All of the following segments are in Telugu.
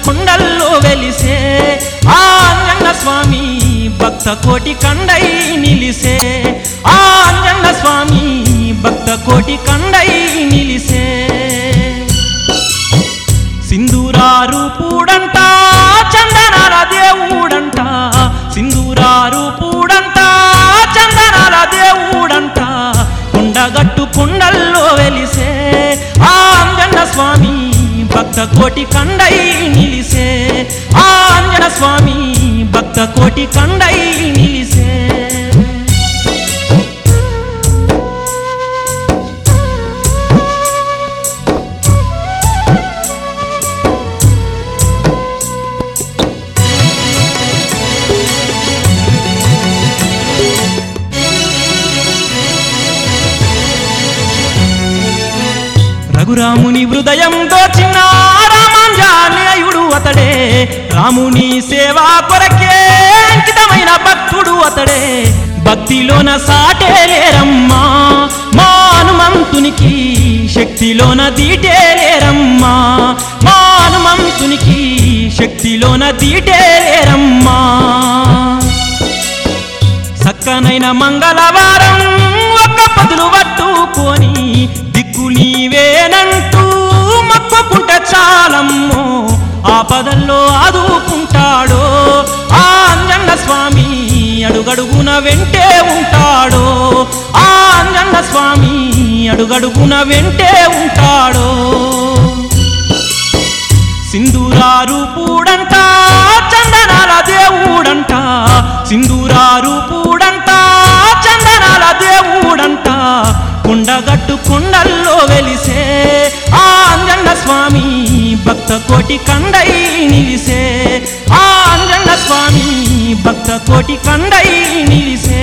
కొండల్లో వెలిసే ఆ అంజన్న స్వామి భక్త కోటి కండై నిలిసే ఆ అంజన్న స్వామి భక్త కోటి కండై నిలిసే సింధూరారు పూడంట చందనాల దేవుడంట సింధూరారు పూడంట చందనాల దేవుడంట కొండగట్టు కొండల్లో వెలిసే ఆ అంజన్న స్వామి భక్త కోటి కండై నిలిసే ఆ అంజన స్వామి భక్త కోటి కండై నిలిసే రఘురాముని హృదయం దోచిన రామాంజనేయుడు అతడే రాముని సేవా కొరకే అంకితమైన భక్తుడు అతడే భక్తిలోన సాటే లేరమ్మా మా హనుమంతునికి శక్తిలోన దీటే లేరమ్మా మా హనుమంతునికి శక్తిలోన దీటే లేరమ్మా సక్కనైన మంగళవారం ఒక్క పదులు పట్టుకొని దిక్కు నీవేనంటూ మొక్కుకుంటే చాలమ్మో ఆపదల్లో ఆదుకుంటాడో ఆ అంజన్న స్వామి అడుగడుగున వెంటే ఉంటాడో ఆ అంజన్న స్వామి అడుగడుగున వెంటే ఉంటాడో సింధూరారు పూడంట చందనాల దేవుడంట సింధూరారు పూడంట చందనాల దేవుడంట కొండగట్టు కొండల్లో వెలిసే ఆ అంజన్న స్వామి భక్త కోటి కండై నిలిసే ఆ అంజన్న స్వామి భక్త కోటి కండై నిలిసే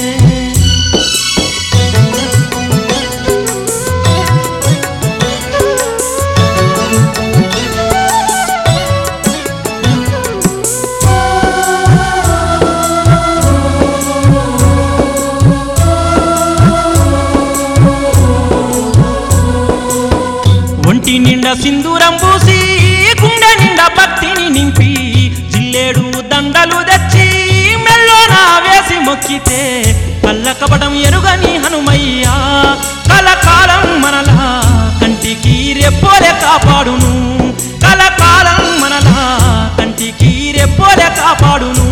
ఒంటి నిండా సింధూరం పూసి గుండె నిండా భక్తిని నింపి జిల్లేడు దండలు తెచ్చి మెల్లోన వేసి మొక్కితే కళ్ళ కపడం ఎరుగని హనుమయ్యా కలకాలం మనలా కంటికి రెప్పోలే కాపాడును కలకాలం మనలా కంటికి రెప్పోలే కాపాడును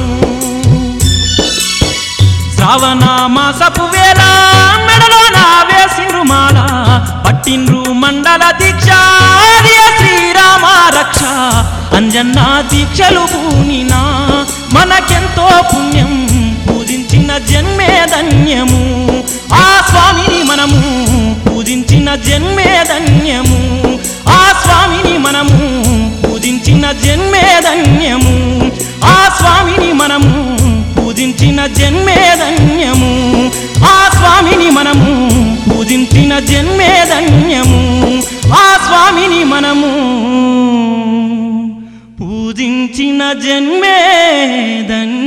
శ్రావణ మాసపు వేళ మెడలో నా వేసిండ్రు మాల పట్టిండ్రు మండల దీక్ష హరియ శ్రీరామ రక్ష అంజన్న దీక్షలు పూనినా మనకెంతో పుణ్యం పూజించిన జన్మే ధన్యము ఆ స్వామిని మనము పూజించిన జన్మే ధన్యము ఆ స్వామిని మనము పూజించిన జన్మే ధన్యము ఆ స్వామిని మనము పూజించిన జన్మే ధన్యము ఆ స్వామిని మనము పూజించిన జన్మే ధన్యము ఆ స్వామిని మనము పూజించిన జన్మే ధన్యము